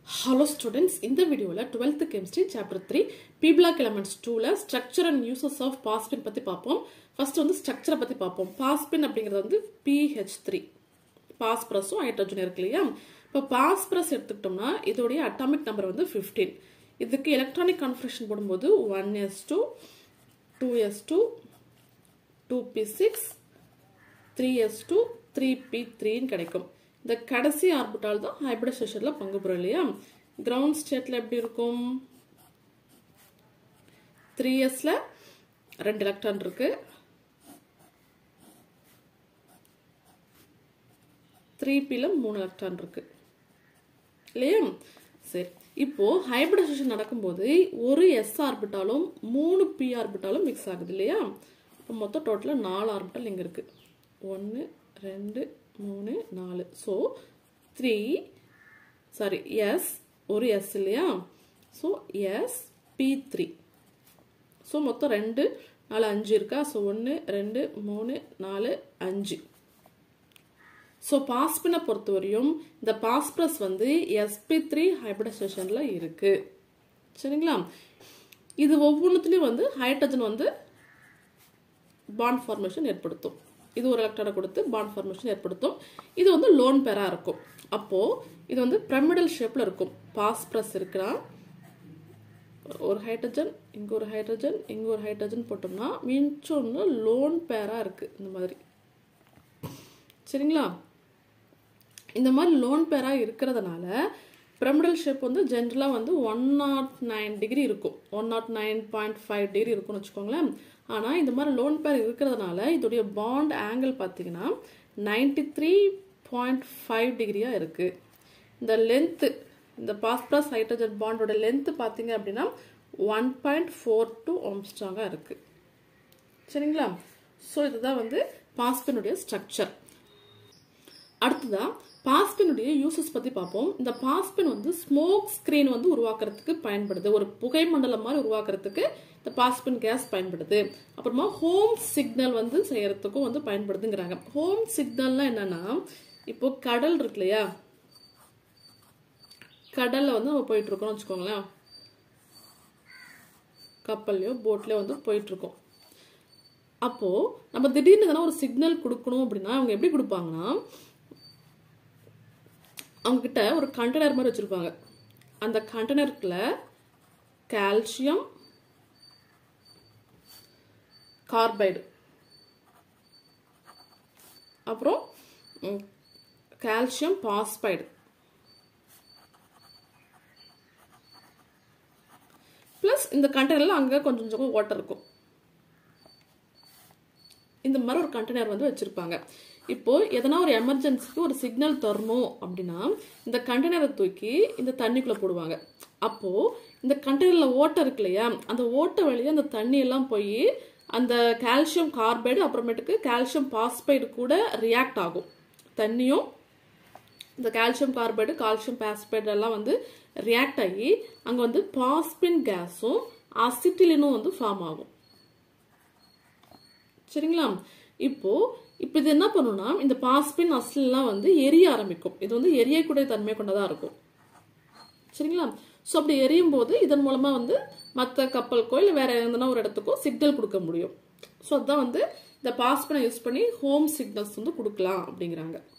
hello students இந்த வீடியோவில் twelfth chemistry chapter three P block elements டூவில் structure and uses of phosphine பற்றி பார்ப்போம் ஃபர்ஸ்ட் வந்து ஸ்ட்ரக்சரை பற்றி பார்ப்போம் பாஸ்பின் அப்படிங்கிறது வந்து பிஹெச் த்ரீ பாஸ்பரஸும் ஹைட்ரஜன் இருக்கு இல்லையா இப்போ பாஸ்பரஸ் எடுத்துக்கிட்டோம்னா இதோடைய அட்டாமிக் நம்பர் வந்து ஃபிஃப்டீன் இதுக்கு எலக்ட்ரானிக் கான்ஃபிகரேஷன் போடும்போது one s two two s two two p six three s two three p த்ரீன்னு கிடைக்கும் இந்த கடைசி ஆர்பிட்டால் தான் ஹைபிரிடைசேஷனில் பங்கு பெறும் இல்லையா கிரவுண்ட் ஸ்டேட்டில் எப்படி இருக்கும் த்ரீ எஸ்ல ரெண்டு எலக்ட்ரான் இருக்கு த்ரீ பில மூணு எலக்ட்ரான் இருக்கு இல்லையா சரி இப்போ ஹைபிரிடைசேஷன் நடக்கும்போது ஒரு எஸ் ஆர்பிட்டாலும் மூணு பி ஆர்பிட்டாலும் மிக்ஸ் ஆகுது இல்லையா இப்போ மொத்தம் டோட்டலாக நாலு ஆர்பிட்டால் இங்கே இருக்கு ஒன்று ரெண்டு மூணு நாலு ஸோ த்ரீ சாரி எஸ் ஒரு எஸ் இல்லையா so s p three so மொத்தம் ரெண்டு நாலு அஞ்சு இருக்கா ஸோ ஒன்று ரெண்டு மூணு நாலு அஞ்சு ஸோ பாஸ்பினை பொறுத்தவரையும் இந்த பாஸ்பரஸ் வந்து எஸ்பி த்ரீ ஹைபிரிடைசேஷனில் இருக்கு சரிங்களா இது ஒவ்வொன்றுத்துலேயும் வந்து ஹைட்ரஜன் வந்து பாண்ட் ஃபார்மேஷன் ஏற்படுத்தும் இது ஒரு எலக்ட்ரானை கொடுத்து பாண்ட் ஃபார்மேஷன் ஏற்படுத்தும் இது வந்து லோன் பேராக இருக்கும் அப்போது இது வந்து பிரமிடல் ஷேப்பில் இருக்கும் பாஸ்பரஸ் இருக்கிறா ஒரு ஹைட்ரஜன் இங்கே ஒரு ஹைட்ரஜன் இங்கே ஒரு ஹைட்ரஜன் போட்டோம்னா மிச்சொன்று லோன் பேராக இருக்குது இந்த மாதிரி சரிங்களா இந்த மாதிரி லோன் பேராக இருக்கிறதுனால பிரமிடல் ஷேப் வந்து ஜென்ரலாக வந்து ஒன் நாட் நைன் டிகிரி இருக்கும் one nought nine point five degree இருக்கும்னு வச்சுக்கோங்களேன் ஆனால் இந்த மாதிரி லோன் பேர் இருக்கிறதுனால இதோடைய பாண்ட் ஆங்கிள் பார்த்தீங்கன்னா நைன்டி த்ரீ பாயிண்ட் ஃபைவ் டிகிரியாக இருக்குது இந்த லென்த்து இந்த பாஸ்பரஸ் ஹைட்ரஜன் பாண்டோட லென்த்து பார்த்தீங்க அப்படின்னா ஒன் பாயிண்ட் ஃபோர் டூ ஓம்ஸ்ட்ராங்காக இருக்குது சரிங்களா ஸோ இதுதான் வந்து பாஸ்பினுடைய ஸ்ட்ரக்சர் அடுத்ததாக பாஸ்பினுடைய யூசஸ் பற்றி பார்ப்போம் இந்த பாஸ்பின் வந்து ஸ்மோக் ஸ்க்ரீன் வந்து உருவாக்குறதுக்கு பயன்படுது ஒரு புகை மண்டலம் மாதிரி உருவாக்குறதுக்கு இந்த பாஸ்பின் கேஸ் பயன்படுது அப்புறமா ஹோம் சிக்னல் வந்து செய்யறதுக்கும் வந்து பயன்படுதுங்கிறாங்க ஹோம் சிக்னல்னா என்னன்னா இப்போ கடல் இருக்கு இல்லையா கடல்ல வந்து நம்ம போயிட்டு இருக்கோம்னு வச்சுக்கோங்களேன் கப்பல்லையோ போட்லயோ வந்து போயிட்டு இருக்கோம் அப்போ நம்ம திடீர்னு எதனா ஒரு சிக்னல் கொடுக்கணும் அப்படின்னா அவங்க எப்படி கொடுப்பாங்கன்னா அவங்க கிட்ட ஒரு கண்டெய்னர் மாதிரி வச்சிருப்பாங்க அந்த கண்டெய்னருக்குள்ள கால்சியம் கார்பைடு அப்புறம் கால்சியம் பாஸ்பைடு ப்ளஸ் இந்த கண்டெய்னரில் அங்கே கொஞ்சம் கொஞ்சம் வாட்டர் இருக்கும் இந்த மாதிரி ஒரு கண்டெய்னர் வந்து வச்சுருப்பாங்க இப்போ எதனா ஒரு எமர்ஜென்சிக்கு ஒரு சிக்னல் தரணும் அப்படின்னா இந்த கண்டெய்னரை தூக்கி இந்த தண்ணிக்குள்ளே போடுவாங்க அப்போ இந்த கண்டெய்னரில் ஓட்டை இருக்கு இல்லையா அந்த ஓட்டை வழியாக அந்த தண்ணி எல்லாம் போய் அந்த கால்சியம் கார்பைடு அப்புறமேட்டுக்கு கால்சியம் பாஸ்பைடு கூட ரியாக்ட் ஆகும் தண்ணியும் இந்த கால்சியம் கார்பைடு கால்சியம் பாஸ்பைடு எல்லாம் வந்து ரியாக்ட் ஆகி அங்கே வந்து பாஸ்பின் கேஸும் அசிட்டிலினும் வந்து ஃபார்ம் ஆகும் சரிங்களா இப்போ இப்போ இது என்ன பண்ணுன்னா இந்த பாஸ்பின் அஸ்லாம் வந்து எரிய ஆரம்பிக்கும் இது வந்து எரியக்கூடிய தன்மை கொண்டதாக இருக்கும் சரிங்களா ஸோ அப்படி எரியும் போது இதன் மூலமாக வந்து மற்ற கப்பலுக்கோ இல்லை வேற எந்தனா ஒரு இடத்துக்கோ சிக்னல் கொடுக்க முடியும் ஸோ அதுதான் வந்து இந்த பாஸ்பினை யூஸ் பண்ணி ஹோம் சிக்னல்ஸ் வந்து கொடுக்கலாம் அப்படிங்கிறாங்க